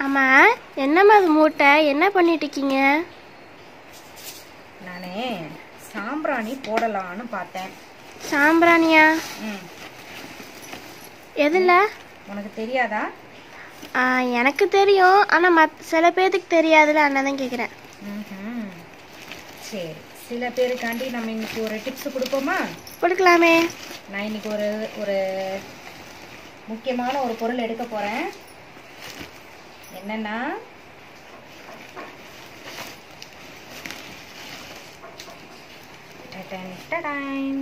ஆமா என்னம்மா அது மூட்டை என்ன பண்ணிட்டு இருக்கீங்க நானே சாம்பிராணி போடலான்னு பார்த்தேன் சாம்பிராணியா ம் எதுல உனக்கு தெரியாதா ஆ, எனக்கு தெரியும் ஆனா மத் சில பேர்த்துக்கு தெரியாதுல அண்ணன் தான் கேக்குறேன் ம்ஹும். சரி சில பேருக்காண்டி நம்ம இன்னைக்கு ஒரு டிப்ஸ் கொடுப்போமா கொடுக்கலாமே நான் இன்னைக்கு ஒரு ஒரு முக்கியமான ஒரு பொருள் எடுக்க போறேன் என்னன்னா டடன் டடன்.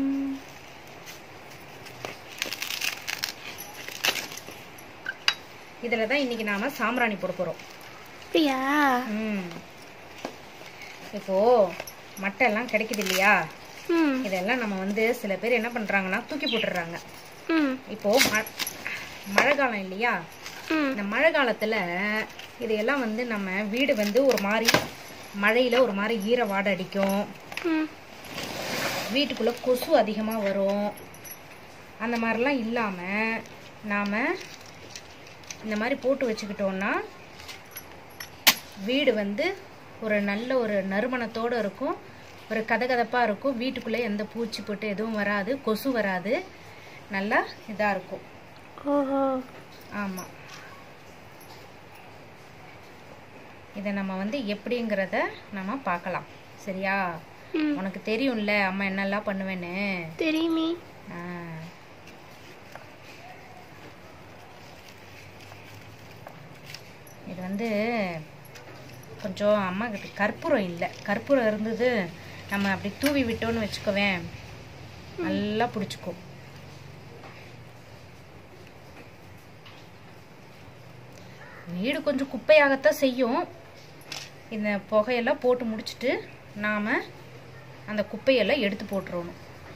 இதுல தான் இன்னைக்கு நாம சாம்பிராணி போட போறோம் அப்படியா ம். இப்போ மட்டை எல்லாம் கிடைக்குது இல்லையா ம் இதெல்லாம் நம்ம வந்து சில பேர் என்ன பண்றாங்கன்னா தூக்கி போட்டுடுறாங்க ம் இப்போ ம- மழை காலம் இல்லையா ம் இந்த மழை காலத்துல இதையெல்லாம் வந்து நம்ம வீடு வந்து ஒரு மாதிரி மழையில ஒரு மாதிரி ஈர வாடை அடிக்கும் ம் வீட்டுக்குள்ள கொசு அதிகமா வரும் அந்த மாதிரிலாம் இல்லாம நாம இந்த மாதிரி போட்டு வச்சுக்கிட்டோம்னா வீடு வந்து ஒரு நல்ல ஒரு நறுமணத்தோட இருக்கும் ஒரு கதகதப்பா இருக்கும் வீட்டுக்குள்ளே எந்த பூச்சி போட்டு எதுவும் வராது கொசு வராது நல்லா இதா இருக்கும் ஓஹோ ஆமா இதை நம்ம வந்து எப்படிங்கிறத நம்ம பார்க்கலாம் சரியா ம் உனக்கு தெரியும்ல அம்மா என்னெல்லாம் பண்ணுவேன்னு தெரியுமே ஆ. இது வந்து கொஞ்சம் அம்மா கிட்ட கற்பூரம் இல்லை கற்பூரம் இருந்தது நம்ம அப்படி தூவி விட்டோம்னு வச்சுக்கோவேன் நல்லா பிடிச்சிக்கும் வீடு கொஞ்சம் குப்பையாகத்தான் செய்யும் இந்த புகையெல்லாம் போட்டு முடிச்சிட்டு நாம அந்த குப்பையெல்லாம் எடுத்து போட்டுறணும்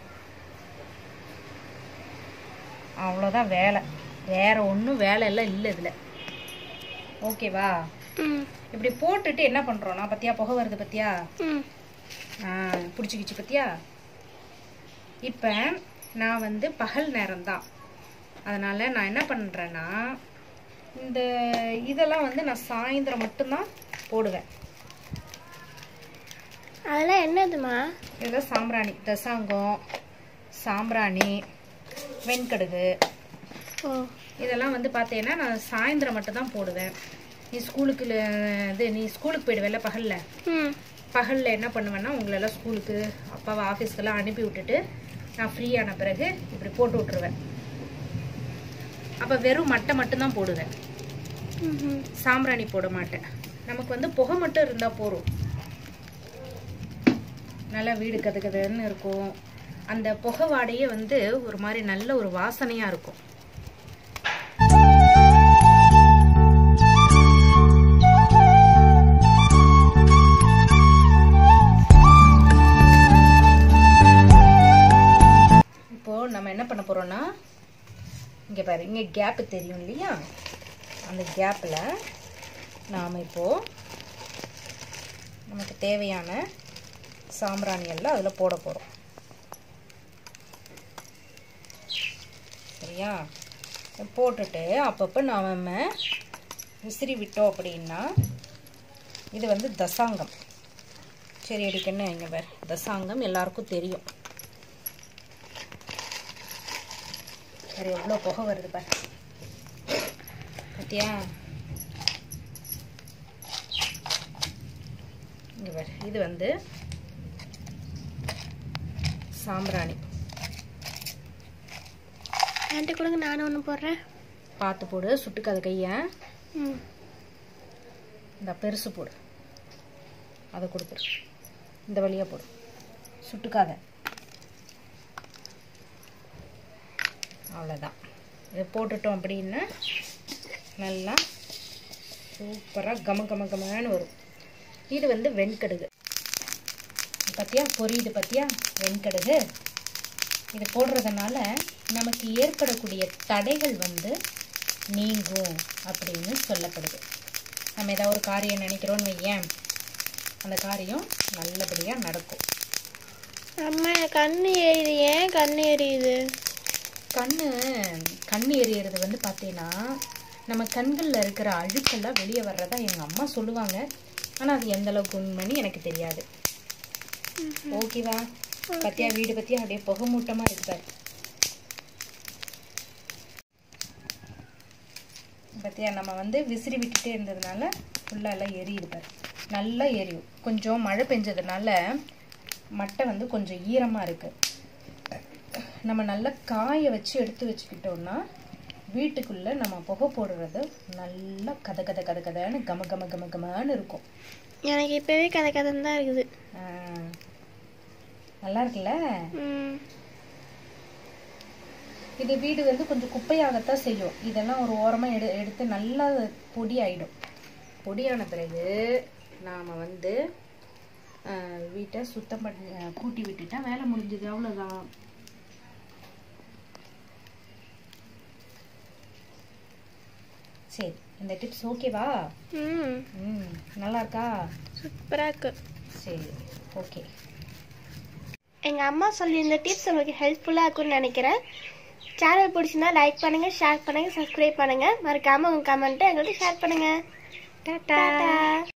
அவ்வளோதான் வேலை வேற ஒன்றும் வேலை எல்லாம் இல்லை இதில் ஓகேவா ம் இப்படி போட்டுட்டு என்ன பண்ணுறோன்னா பத்தியா புகை வருது பத்தியா ம் ஆ பிடிச்சிக்கிச்சு பத்தியா இப்போ நான் வந்து பகல் நேரம்தான் அதனால் நான் என்ன பண்ணுறேன்னா இந்த இதெல்லாம் வந்து நான் சாயந்தரம் மட்டும்தான் போடுவேன் அதெல்லாம் என்னதுமா இதெல்லாம் சாம்பிராணி தசாங்கம் சாம்பிராணி வெண்கடுகு ஓ இதெல்லாம் வந்து பார்த்தீங்கன்னா நான் சாயந்தரம் மட்டும் தான் போடுவேன் நீ ஸ்கூலுக்கு ல- இது நீ ஸ்கூலுக்கு போயிடுவேல பகலில் ம் பகலில் என்ன பண்ணுவேன்னா உங்களெல்லாம் ஸ்கூலுக்கு அப்பாவை ஆஃபீஸ்க்கெல்லாம் அனுப்பி விட்டுட்டு நான் ஃப்ரீயான பிறகு இப்படி போட்டு விட்ருவேன் அப்போ வெறும் மட்டை மட்டும்தான் போடுவேன் ம் சாம்பிராணி போட மாட்டேன் நமக்கு வந்து புகை மட்டும் இருந்தால் போதும் நல்லா வீடு கது கதுன்னு இருக்கும் அந்த புகை வாடையே வந்து ஒரு மாதிரி நல்ல ஒரு வாசனையாக இருக்கும் இப்போ நம்ம என்ன பண்ண போறோம்னா இங்க பாரு இங்க கேப் தெரியும் இல்லையா அந்த கேப்ல நாம இப்போ நமக்கு தேவையான சாம்பிராணி எல்லாம் அதுல போட போறோம் சரியா போட்டுட்டு அப்பப்போ நாம விசிறி விட்டோம் அப்படின்னா இது வந்து தசாங்கம் சரி எடுக்கன்னு இங்க பாரு தசாங்கம் எல்லாருக்கும் தெரியும் வேறு எவ்வளோ புகை வருது பாரு பார்த்தியா இங்க பாரு இது வந்து சாம்பிராணி என்கிட்ட கொடுங்க நானும் ஒன்று போடுறேன் பார்த்து போடு சுட்டுக்காத கையை ம் இந்த பெருசு போடு அதை கொடுத்துரு இந்த வழியாக போடு சுட்டுக்காத அவ்வளோதான் இதை போட்டுட்டோம் அப்படின்னா நல்லா சூப்பராக கம கம கமன்னு வரும் இது வந்து வெண்கடுகு பார்த்தியா பொரியுது பார்த்தியா வெண்கடுகு இது போடுறதுனால நமக்கு ஏற்படக்கூடிய தடைகள் வந்து நீங்கும் அப்படின்னு சொல்லப்படுது நம்ம ஏதாவது ஒரு காரியம் நினைக்கிறோன்னு வையேன் அந்த காரியம் நல்லபடியாக நடக்கும் அம்மா எனக்கு கண்ணு எரியுது ஏன் கண்ணு எரியுது கண்ணு கண்ணு எரியறது வந்து பார்த்தீங்கன்னா நம்ம கண்களில் இருக்கிற அழுக்கெல்லாம் வெளியே வர்றதா எங்கள் அம்மா சொல்லுவாங்க ஆனால் அது எந்த அளவுக்கு உண்மைன்னு எனக்கு தெரியாது ஓகேவா பத்தியா வீடு பத்தியா அப்படியே புகை மூட்டமாக இருக்கு பாரு பத்தியா நம்ம வந்து விசிறி விட்டுட்டே இருந்ததுனால ஃபுல்லாக எல்லாம் எரியுது பாரு நல்லா எரியும் கொஞ்சம் மழை பெஞ்சதுனால மட்டை வந்து கொஞ்சம் ஈரமாக இருக்கு நம்ம நல்லா காய வச்சு எடுத்து வச்சுக்கிட்டோம்னா வீட்டுக்குள்ளே நம்ம புகை போடுறது நல்லா கத கத கத கதன்னு கம கம கம கமன்னு இருக்கும் எனக்கு இப்பவே கதை கதைன்னு தான் இருக்குது ஆ, நல்லா இருக்குல்ல ம் இது வீடு வந்து கொஞ்சம் குப்பையாகத்தான் செய்யும் இதெல்லாம் ஒரு ஓரமாக எடு எடுத்து நல்லா பொடி ஆயிடும் பொடியான பிறகு நாம் வந்து ஆஹ், வீட்டை சுத்தம் பண்ணி ஆஹ், கூட்டி விட்டுட்டா வேலை முடிஞ்சது அவ்வளோதான் சரி இந்த டிப்ஸ் ஓகேவா ம் ம் நல்லா இருக்கா சூப்பராக இருக்கு சரி ஓகே எங்கள் அம்மா சொல்லியிருந்த டிப்ஸ் உங்களுக்கு ஹெல்ப்ஃபுல்லாக இருக்கும்னு நினைக்கிறேன் சேனல் பிடிச்சிருந்தா லைக் பண்ணுங்கள் ஷேர் பண்ணுங்கள் சப்ஸ்கிரைப் பண்ணுங்கள் மறக்காமல் உங்கள் கமெண்ட்டை எங்கள்கிட்ட ஷேர் பண்ணுங்கள் டாட்டா